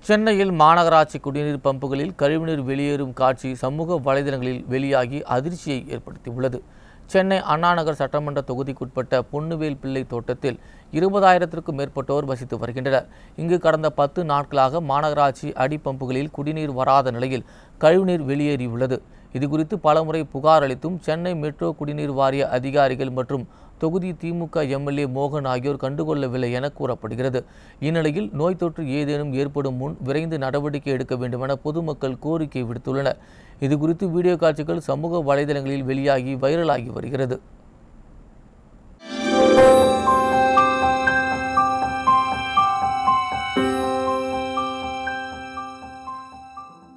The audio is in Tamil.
சென்னையில் மாநகராட்சி குடிநீர் பம்புகளில் கழிவுநீர் வெளியேறும் காட்சி சமூக வலைதளங்களில் வெளியாகி அதிர்ச்சியை ஏற்படுத்தியுள்ளது சென்னை அண்ணாநகர் சட்டமன்ற தொகுதிக்குட்பட்ட பொன்னுவேல் பிள்ளை தோட்டத்தில் இருபதாயிரத்திற்கும் மேற்பட்டோர் வசித்து வருகின்றனர் இங்கு கடந்த பத்து நாட்களாக மாநகராட்சி அடிப்பம்புகளில் குடிநீர் வராத நிலையில் கழிவுநீர் வெளியேறியுள்ளது இதுகுறித்து பலமுறை புகார் அளித்தும் சென்னை மெட்ரோ குடிநீர் வாரிய அதிகாரிகள் மற்றும் தொகுதி திமுக எம்எல்ஏ மோகன் ஆகியோர் கண்டுகொள்ளவில்லை என கூறப்படுகிறது இந்நிலையில் நோய் தொற்று ஏதேனும் ஏற்படும் முன் விரைந்து நடவடிக்கை எடுக்க வேண்டுமென பொதுமக்கள் கோரிக்கை விடுத்துள்ளனர் இதுகுறித்து வீடியோ காட்சிகள் சமூக வலைதளங்களில் வெளியாகி வைரலாகி வருகிறது